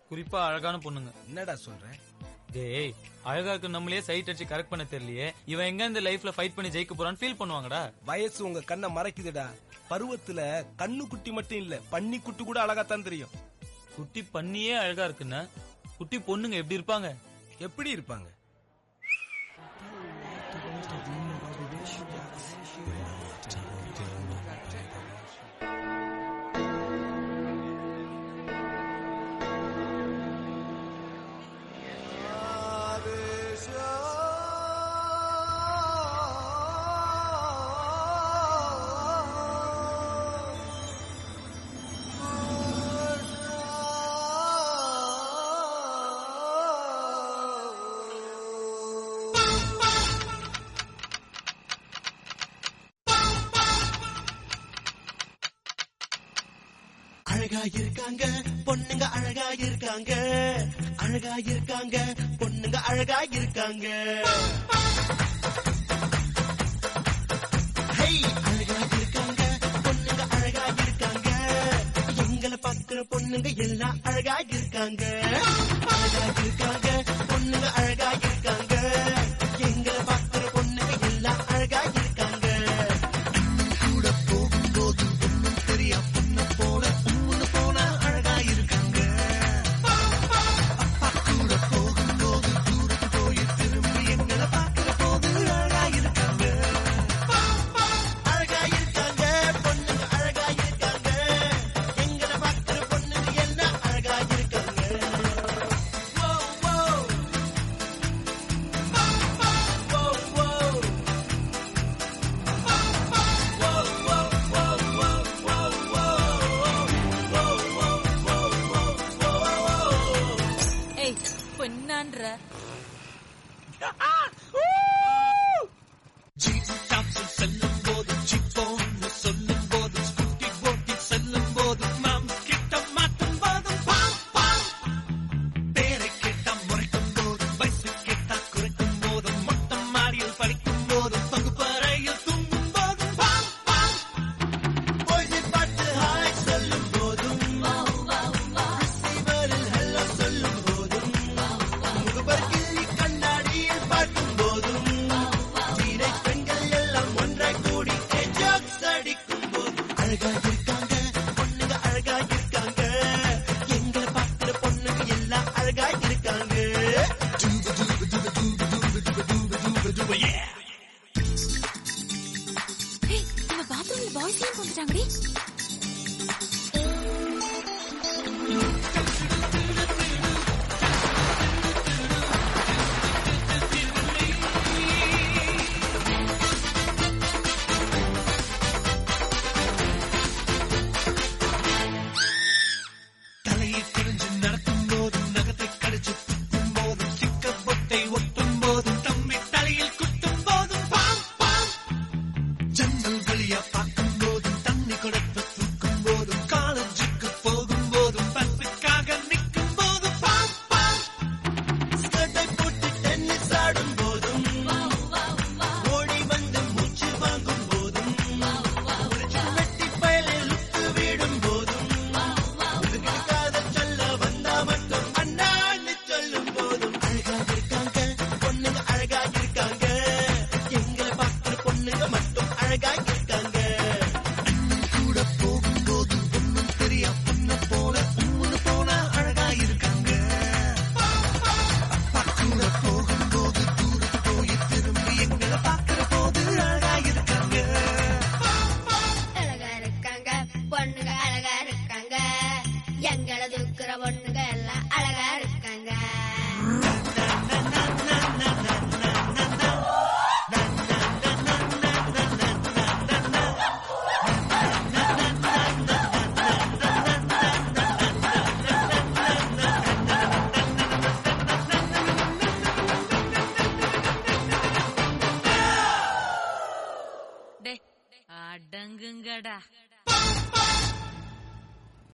குறிப்பா அழகான பொண்ணுங்க என்னடா சொல்ற டேய் அழகா இருக்கு நம்மளே சைட் அடிச்சு கரெக்ட் பண்ண தெரியலையே இவன் எங்க இந்த லைஃப்ல ஃபைட் பண்ணி ஜெயிக்க போறான்னு ஃபீல் பண்ணுவாங்கடா வயசு உங்க கண்ணை மறைக்குதுடா பருவத்துல கண்ணு குட்டி மட்டும் இல்ல பன்னி குட்டி கூட அழகாத்தான் தெரியும் குட்டி பண்ணியே அழகா இருக்குன்னா குட்டி பொண்ணுங்க எப்படி இருப்பாங்க எப்படி இருப்பாங்க அழகா இருக்காங்க பொண்ணுங்க அழகா இருக்காங்க அழகா இருக்காங்க பொண்ணுங்க அழகா இருக்காங்க ஹே, அழகா இருக்காங்க பொண்ணுங்க அழகா இருக்காங்க எங்களை பார்க்கிற பொண்ணுங்க எல்லாம் அழகா இருக்காங்க அழகா இருக்காங்க பொண்ணுங்க அழகா இருக்காங்க எங்களை பார்க்கிற பொண்ணுங்க எல்லாம் அழகா இருக்காங்க கூட போகும்போது ஒண்ணும் தெரியா பொண்ணு போல உம்முன்னு போனா அழகா இருக்காங்க அப்பா கூட போகும்போது தூரத்து போய் திரும்பி எங்களை பார்க்கிற போது அழகா இருக்காங்க அழகா இருக்காங்க பொண்ணுங்க அழகா இருக்காங்க எங்களை பார்க்கிற பொண்ணுங்க எல்லாம் அழகா இருக்காங்க Whoa, whoa. Whoa, whoa. ஏய் பொன்னான்ற ஜீப் டாப்ஸில் செல்லும் போது ஜிப்போன்னு சொல்லும் போது ஸ்கூட்டி ஓட்டி செல்லும் போது மாம் கிட்ட மாட்டும் போதும் பாம் பாம் பேரை கேட்டா முறைக்கும் போதும் வயசு கேட்டா குறைக்கும் போதும் மொட்டை மாடியில் படிக்கும் போதும் வகுப்பறையில் தூங்கும் போதும் பாம் பாம் பொய்சை பாட்டு ஹாய் சொல்லும் போதும் ரிசீவரில் ஹலோ சொல்லும் போதும் முகவர் கிள்ளி கண்ணாடியில் பார்க்கும் போதும் சீனை பெண்கள் எல்லாம் ஒன்றாய் கூடி ஜோக்ஸ் அடிக்கும் போது அழகா இருக்காங்க பொண்ணுங்க அழகா இருக்காங்க எங்களை பார்க்கிற பொண்ணுங்க எல்லாம் அழகா இருக்காங்க Yeah. ஏய் நம்ம பாத்ரூம்ல பாய்ஸ் எல்லாம் வந்துட்டாங்கடி தலையை குனிஞ்சு நடக்கும் போதும் நகத்தை கடிச்சு துப்பும் போதும் சிக்க பொட்டை ஒட்டும் போதும் தம்பி தலையில் குத்தும் போதும் பாம் பாம் ஜன்னல் வழியா பார்க்கும் போதும் தண்ணி கொடுத்து தூக்கும் போதும் காலேஜுக்கு போகும் போதும் பஸ்ஸுக்காக நிற்கும் போதும் பாம் பாம் ஸ்கர்ட்டை போட்டு டென்னிஸ் ஆடும் போதும் ஓடி வந்து மூச்சு வாங்கும் போதும் ஒரு வெட்டி பயலை லுக்கு விடும் போதும் உனக்கு காதல் சொல்ல வந்தா மட்டும் அண்ணான்னு சொல்லும் போதும் அழகா இருக்காங்க பொண்ணுங்க அழகா இருக்காங்க எங்களை பார்க்கிற பொண்ணுங்க மட்டும் அழகா இருக்காங்க அண்ணன் கூட போகும்போது ஒண்ணும் தெரியா பொண்ணு போல உம்முன்னு போனா அழகா இருக்காங்க அப்பா கூட போகும்போது தூரத்து போய் திரும்பி எங்களை பார்க்கிற போது அழகா இருக்காங்க அழகா இருக்காங்க பொண்ணுங்க அழகா இருக்காங்க எங்களை தூக்குற பொண்ணுங்க எல்லாம் அழகா இருக்காங்க டே அடங்குங்கடா பாம்